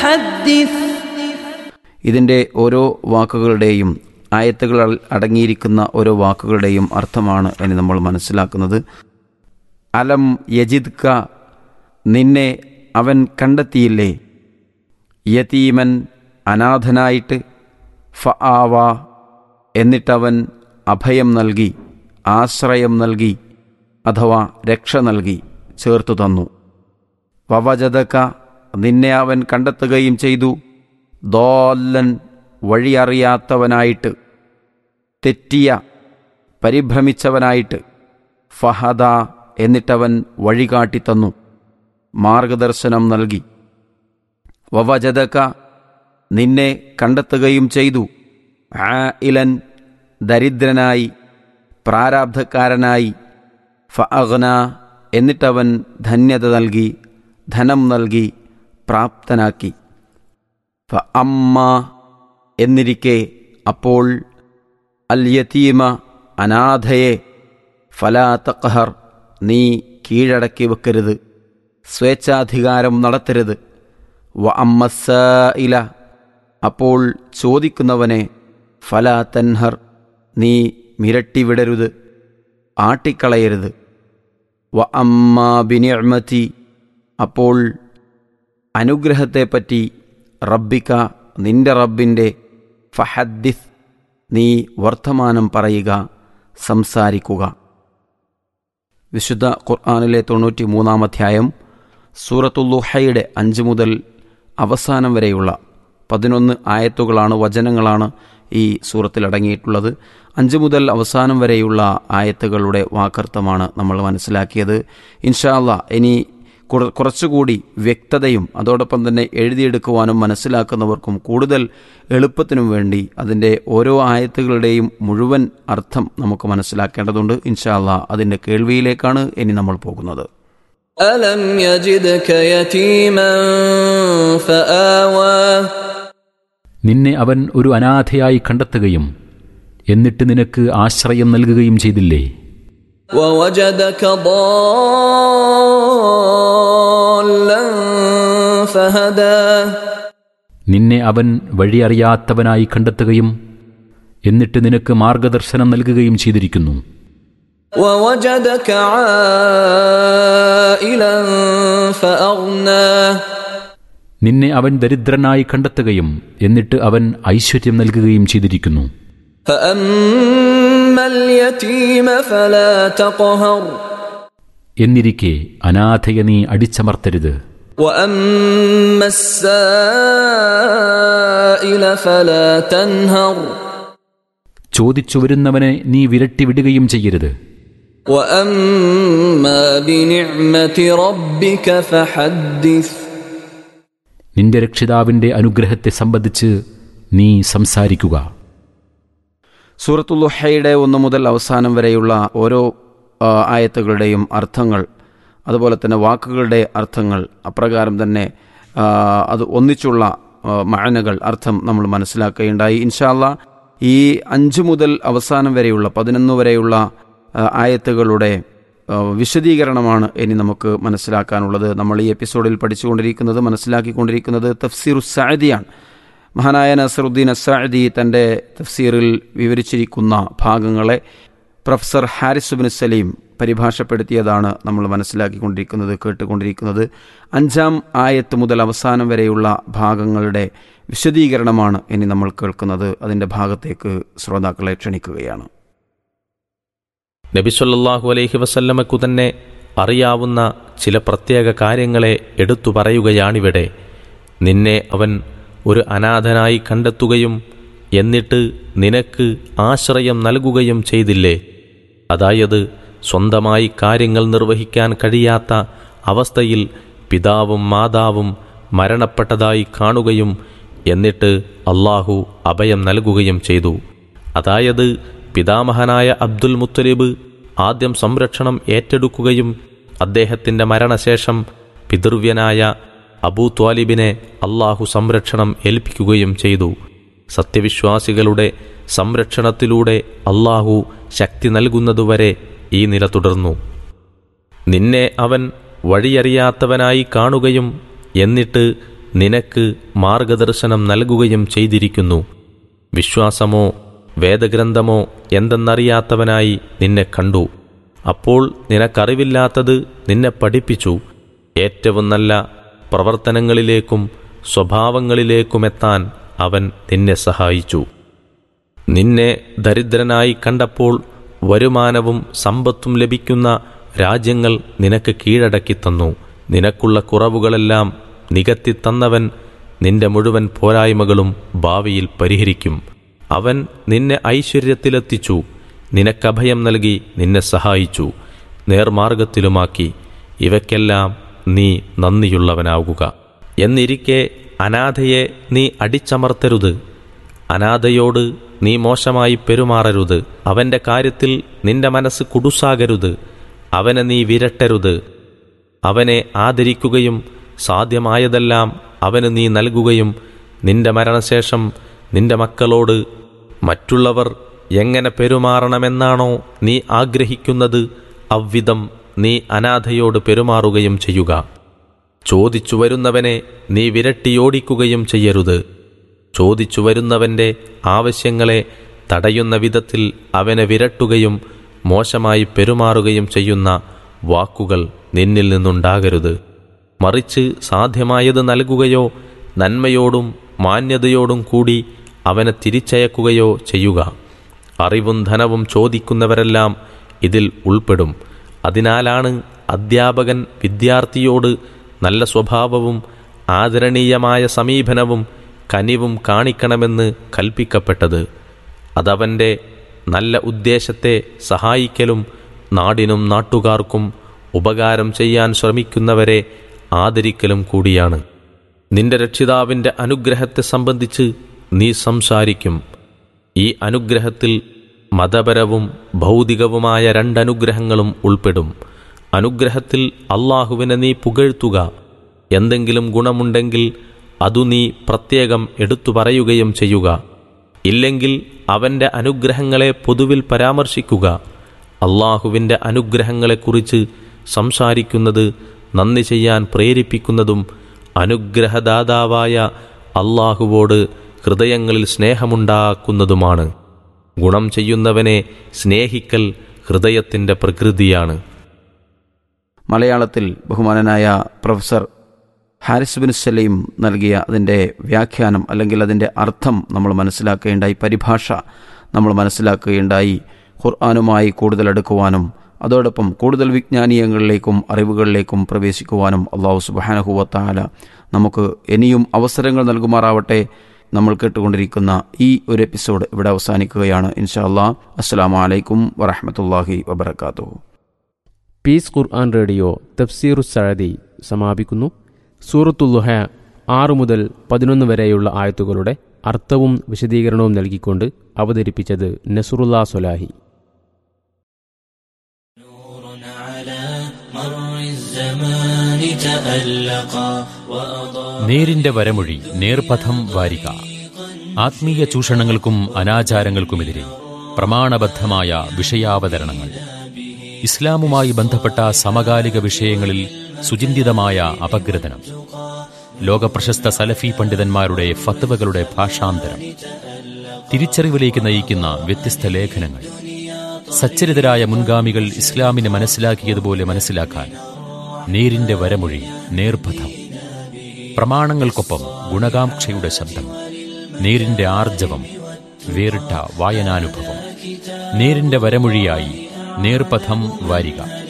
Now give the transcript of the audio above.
حدث ഇതിൻ്റെ ഓരോ വാക്കുകളുടെയും ആയത്തുകൾ അടങ്ങിയിരിക്കുന്ന ഓരോ വാക്കുകളുടെയും അർത്ഥമാണ് ഇനി നമ്മൾ മനസ്സിലാക്കുന്നത് അലം യജിദ്ക നിന്നെ അവൻ കണ്ടെത്തിയില്ലേ യതീമൻ അനാഥനായിട്ട് ഫ ആവ എന്നിട്ടവൻ അഭയം നൽകി ആശ്രയം നൽകി അഥവാ രക്ഷ നൽകി ചേർത്തു തന്നു വവജതക നിന്നെ അവൻ കണ്ടെത്തുകയും ചെയ്തു ദോല്ലൻ വഴിയറിയാത്തവനായിട്ട് തെറ്റിയ പരിഭ്രമിച്ചവനായിട്ട് ഫഹദ എന്നിട്ടവൻ വഴികാട്ടിത്തന്നു മാർഗദർശനം നൽകി വവജതക നിന്നെ കണ്ടെത്തുകയും ചെയ്തു ആ ഇലൻ ദരിദ്രനായി പ്രാരാബ്ധക്കാരനായി ഫഅഗ്ന എന്നിട്ടവൻ ധന്യത നൽകി ധനം നൽകി പ്രാപ്തനാക്കി ഫ അമ്മ എന്നിരിക്കെ അപ്പോൾ അൽ യതീമ അനാഥയെ ഫലാ തഖഹർ നീ കീഴടക്കി വെക്കരുത് സ്വേച്ഛാധികാരം നടത്തരുത് വ അമ്മസ ഇല അപ്പോൾ ചോദിക്കുന്നവനെ ഫലാ തൻഹർ നീ മിരട്ടിവിടരുത് ആട്ടിക്കളയരുത് വ അമ്മ ബിനിഅമതി അപ്പോൾ അനുഗ്രഹത്തെപ്പറ്റി റബ്ബിക്ക നിന്റെ റബ്ബിൻ്റെ ഫഹദ്ദിസ് നീ വർത്തമാനം പറയുക സംസാരിക്കുക വിശുദ്ധ ഖുർആാനിലെ തൊണ്ണൂറ്റി മൂന്നാം അധ്യായം സൂറത്തുല്ലുഹയുടെ അഞ്ച് മുതൽ അവസാനം വരെയുള്ള പതിനൊന്ന് ആയത്തുകളാണ് വചനങ്ങളാണ് ഈ സൂറത്തിൽ അടങ്ങിയിട്ടുള്ളത് അഞ്ച് മുതൽ അവസാനം വരെയുള്ള ആയത്തുകളുടെ വാക്കർത്ഥമാണ് നമ്മൾ മനസ്സിലാക്കിയത് ഇൻഷാല്ല ഇനി കുറ- കുറച്ചുകൂടി വ്യക്തതയും അതോടൊപ്പം തന്നെ എഴുതിയെടുക്കുവാനും മനസ്സിലാക്കുന്നവർക്കും കൂടുതൽ എളുപ്പത്തിനും വേണ്ടി അതിൻ്റെ ഓരോ ആയത്തുകളുടെയും മുഴുവൻ അർത്ഥം നമുക്ക് മനസ്സിലാക്കേണ്ടതുണ്ട് ഇൻഷാല്ല അതിൻ്റെ കേൾവിയിലേക്കാണ് ഇനി നമ്മൾ പോകുന്നത് ألم يجدك يتيما فآوى നിന്നെ അവൻ ഒരു അനാഥയായി കണ്ടെത്തുകയും എന്നിട്ട് നിനക്ക് ആശ്രയം നൽകുകയും ചെയ്തില്ലേ ووجدك ضالا فهدى നിന്നെ അവൻ വഴിയറിയാത്തവനായി കണ്ടെത്തുകയും എന്നിട്ട് നിനക്ക് മാർഗദർശനം നൽകുകയും ചെയ്തിരിക്കുന്നു ووجدك عائلا فأغنى നിന്നെ അവൻ ദരിദ്രനായി കണ്ടെത്തുകയും എന്നിട്ട് അവൻ ഐശ്വര്യം നൽകുകയും ചെയ്തിരിക്കുന്നു فأما اليتيم فلا تقهر എന്നിരിക്കെ അനാഥയെ നീ അടിച്ചമർത്തരുത് وأما السائل فلا تنهر ചോദിച്ചു വരുന്നവനെ നീ വിരട്ടി വിടുകയും ചെയ്യരുത് وأما بنعمة ربك فحدث നിന്റെ രക്ഷിതാവിന്റെ അനുഗ്രഹത്തെ സംബന്ധിച്ച് നീ സംസാരിക്കുക സൂറത്തുല്ലുഹയുടെ ഒന്ന് മുതൽ അവസാനം വരെയുള്ള ഓരോ ആ, ആയത്തുകളുടെയും അർത്ഥങ്ങൾ അതുപോലെ തന്നെ വാക്കുകളുടെ അർത്ഥങ്ങൾ അപ്രകാരം തന്നെ ആ, അത് ഒന്നിച്ചുള്ള ആ, മഅനകൾ അർത്ഥം നമ്മൾ മനസ്സിലാക്കുകയുണ്ടായി ഇൻഷാല്ല ഈ അഞ്ച് മുതൽ അവസാനം വരെയുള്ള പതിനൊന്ന് വരെയുള്ള ആ, ആയത്തുകളുടെ ആ, വിശദീകരണമാണ് ഇനി നമുക്ക് മനസ്സിലാക്കാനുള്ളത് നമ്മൾ ഈ എപ്പിസോഡിൽ പഠിച്ചുകൊണ്ടിരിക്കുന്നത് മനസ്സിലാക്കിക്കൊണ്ടിരിക്കുന്നത് തഫ്സീർ സാദിയാണ് മഹാനായ നസറുദ്ദീൻ അസാദി തൻ്റെ തഫ്സീറിൽ വിവരിച്ചിരിക്കുന്ന ഭാഗങ്ങളെ പ്രൊഫസർ ഹാരിസ് ബിൻ സലീം പരിഭാഷപ്പെടുത്തിയതാണ് നമ്മൾ മനസ്സിലാക്കിക്കൊണ്ടിരിക്കുന്നത് കേട്ടുകൊണ്ടിരിക്കുന്നത് അഞ്ചാം ആയത്ത് മുതൽ അവസാനം വരെയുള്ള ഭാഗങ്ങളുടെ വിശദീകരണമാണ് ഇനി നമ്മൾ കേൾക്കുന്നത് അതിൻ്റെ ഭാഗത്തേക്ക് ശ്രോതാക്കളെ ക്ഷണിക്കുകയാണ് നബിസൊല്ലാഹു അലൈഹി വസല്ലമക്കു തന്നെ അറിയാവുന്ന ചില പ്രത്യേക കാര്യങ്ങളെ എടുത്തു പറയുകയാണിവിടെ നിന്നെ അവൻ ഒരു അനാഥനായി കണ്ടെത്തുകയും എന്നിട്ട് നിനക്ക് ആശ്രയം നൽകുകയും ചെയ്തില്ലേ അതായത് സ്വന്തമായി കാര്യങ്ങൾ നിർവഹിക്കാൻ കഴിയാത്ത അവസ്ഥയിൽ പിതാവും മാതാവും മരണപ്പെട്ടതായി കാണുകയും എന്നിട്ട് അള്ളാഹു അഭയം നൽകുകയും ചെയ്തു അതായത് പിതാമഹനായ അബ്ദുൽ മുത്തലിബ് ആദ്യം സംരക്ഷണം ഏറ്റെടുക്കുകയും അദ്ദേഹത്തിൻ്റെ മരണശേഷം പിതൃവ്യനായ അബൂ ത്വാലിബിനെ അള്ളാഹു സംരക്ഷണം ഏൽപ്പിക്കുകയും ചെയ്തു സത്യവിശ്വാസികളുടെ സംരക്ഷണത്തിലൂടെ അള്ളാഹു ശക്തി നൽകുന്നതുവരെ ഈ നില തുടർന്നു നിന്നെ അവൻ വഴിയറിയാത്തവനായി കാണുകയും എന്നിട്ട് നിനക്ക് മാർഗദർശനം നൽകുകയും ചെയ്തിരിക്കുന്നു വിശ്വാസമോ വേദഗ്രന്ഥമോ എന്തെന്നറിയാത്തവനായി നിന്നെ കണ്ടു അപ്പോൾ നിനക്കറിവില്ലാത്തത് നിന്നെ പഠിപ്പിച്ചു ഏറ്റവും നല്ല പ്രവർത്തനങ്ങളിലേക്കും സ്വഭാവങ്ങളിലേക്കുമെത്താൻ അവൻ നിന്നെ സഹായിച്ചു നിന്നെ ദരിദ്രനായി കണ്ടപ്പോൾ വരുമാനവും സമ്പത്തും ലഭിക്കുന്ന രാജ്യങ്ങൾ നിനക്ക് കീഴടക്കി തന്നു നിനക്കുള്ള കുറവുകളെല്ലാം നികത്തിത്തന്നവൻ നിന്റെ മുഴുവൻ പോരായ്മകളും ഭാവിയിൽ പരിഹരിക്കും അവൻ നിന്നെ ഐശ്വര്യത്തിലെത്തിച്ചു നിനക്കഭയം നൽകി നിന്നെ സഹായിച്ചു നേർമാർഗത്തിലുമാക്കി ഇവയ്ക്കെല്ലാം നീ നന്ദിയുള്ളവനാവുക എന്നിരിക്കെ അനാഥയെ നീ അടിച്ചമർത്തരുത് അനാഥയോട് നീ മോശമായി പെരുമാറരുത് അവന്റെ കാര്യത്തിൽ നിന്റെ മനസ്സ് കുടുസാകരുത് അവനെ നീ വിരട്ടരുത് അവനെ ആദരിക്കുകയും സാധ്യമായതെല്ലാം അവന് നീ നൽകുകയും നിന്റെ മരണശേഷം നിന്റെ മക്കളോട് മറ്റുള്ളവർ എങ്ങനെ പെരുമാറണമെന്നാണോ നീ ആഗ്രഹിക്കുന്നത് അவ்விധം നീ അനാഥയോട് പെരുമാറുകയും ചെയ്യുക ചോദിച്ചു വരുന്നവനെ നീ വിരട്ടിയോടിക്കുകയും ചെയ്യരുത് ചോദിച്ചു വരുന്നവന്റെ ആവശ്യങ്ങളെ തടയുന്ന വിധത്തിൽ അവനെ വിരട്ടുകയും മോശമായി പെരുമാറുകയും ചെയ്യുന്ന വാക്കുകൾ നിന്നിൽ നിന്നുണ്ടാകരുത് മറിച്ച് സാധ്യമായത് നൽകുകയോ നന്മയോടും മാന്യതയോടും കൂടി അവനെ തിരിച്ചയക്കുകയോ ചെയ്യുക അറിവും ധനവും ചോദിക്കുന്നവരെല്ലാം ഇതിൽ ഉൾപ്പെടും അതിനാലാണ് അധ്യാപകൻ വിദ്യാർത്ഥിയോട് നല്ല സ്വഭാവവും ആദരണീയമായ സമീപനവും കനിവും കാണിക്കണമെന്ന് കൽപ്പിക്കപ്പെട്ടത് അതവൻ്റെ നല്ല ഉദ്ദേശത്തെ സഹായിക്കലും നാടിനും നാട്ടുകാർക്കും ഉപകാരം ചെയ്യാൻ ശ്രമിക്കുന്നവരെ ആദരിക്കലും കൂടിയാണ് നിന്റെ രക്ഷിതാവിൻ്റെ അനുഗ്രഹത്തെ സംബന്ധിച്ച് നീ സംസാരിക്കും ഈ അനുഗ്രഹത്തിൽ മതപരവും ഭൗതികവുമായ രണ്ടനുഗ്രഹങ്ങളും ഉൾപ്പെടും അനുഗ്രഹത്തിൽ അള്ളാഹുവിനെ നീ പുകഴ്ത്തുക എന്തെങ്കിലും ഗുണമുണ്ടെങ്കിൽ അതു നീ പ്രത്യേകം എടുത്തു പറയുകയും ചെയ്യുക ഇല്ലെങ്കിൽ അവൻ്റെ അനുഗ്രഹങ്ങളെ പൊതുവിൽ പരാമർശിക്കുക അള്ളാഹുവിൻ്റെ അനുഗ്രഹങ്ങളെക്കുറിച്ച് സംസാരിക്കുന്നത് നന്ദി ചെയ്യാൻ പ്രേരിപ്പിക്കുന്നതും അനുഗ്രഹദാതാവായ അള്ളാഹുവോട് ഹൃദയങ്ങളിൽ സ്നേഹമുണ്ടാക്കുന്നതുമാണ് ഗുണം ചെയ്യുന്നവനെ സ്നേഹിക്കൽ ഹൃദയത്തിൻ്റെ പ്രകൃതിയാണ് മലയാളത്തിൽ ബഹുമാനനായ പ്രൊഫസർ ഹാരിസ് ബിൻ സലീം നൽകിയ അതിൻ്റെ വ്യാഖ്യാനം അല്ലെങ്കിൽ അതിൻ്റെ അർത്ഥം നമ്മൾ മനസ്സിലാക്കുകയുണ്ടായി പരിഭാഷ നമ്മൾ മനസ്സിലാക്കുകയുണ്ടായി ഖുർആാനുമായി കൂടുതൽ അടുക്കുവാനും അതോടൊപ്പം കൂടുതൽ വിജ്ഞാനീയങ്ങളിലേക്കും അറിവുകളിലേക്കും പ്രവേശിക്കുവാനും അള്ളാഹു സുബാനഹുവത്താല നമുക്ക് ഇനിയും അവസരങ്ങൾ നൽകുമാറാവട്ടെ നമ്മൾ കേട്ടുകൊണ്ടിരിക്കുന്ന ഈ ഒരു എപ്പിസോഡ് ഇവിടെ അവസാനിക്കുകയാണ് ഇൻഷാ അല്ലാ അസ്സാം വലൈക്കും വറഹമത്തല്ലാഹി വബർക്കാത്തു പീസ് ഖുർആൻ റേഡിയോ തഫ്സീറു സഴദി സമാപിക്കുന്നു സൂറത്തുല്ലുഹ ആറ് മുതൽ പതിനൊന്ന് വരെയുള്ള ആയത്തുകളുടെ അർത്ഥവും വിശദീകരണവും നൽകിക്കൊണ്ട് അവതരിപ്പിച്ചത് നസുറുല്ലാ സൊലാഹി നേരിന്റെ വരമൊഴി നേർപഥം വാരിക ആത്മീയ ചൂഷണങ്ങൾക്കും അനാചാരങ്ങൾക്കുമെതിരെ പ്രമാണബദ്ധമായ വിഷയാവതരണങ്ങൾ ഇസ്ലാമുമായി ബന്ധപ്പെട്ട സമകാലിക വിഷയങ്ങളിൽ സുചിന്തിതമായ അപഗ്രഥനം ലോകപ്രശസ്ത സലഫി പണ്ഡിതന്മാരുടെ ഫത്വകളുടെ ഭാഷാന്തരം തിരിച്ചറിവിലേക്ക് നയിക്കുന്ന വ്യത്യസ്ത ലേഖനങ്ങൾ സച്ചരിതരായ മുൻഗാമികൾ ഇസ്ലാമിനെ മനസ്സിലാക്കിയതുപോലെ മനസ്സിലാക്കാൻ നേരിന്റെ വരമൊഴി നേർപഥം പ്രമാണങ്ങൾക്കൊപ്പം ഗുണകാംക്ഷയുടെ ശബ്ദം നേരിന്റെ ആർജവം വേറിട്ട വായനാനുഭവം നേരിന്റെ വരമൊഴിയായി നേർപഥം വാരിക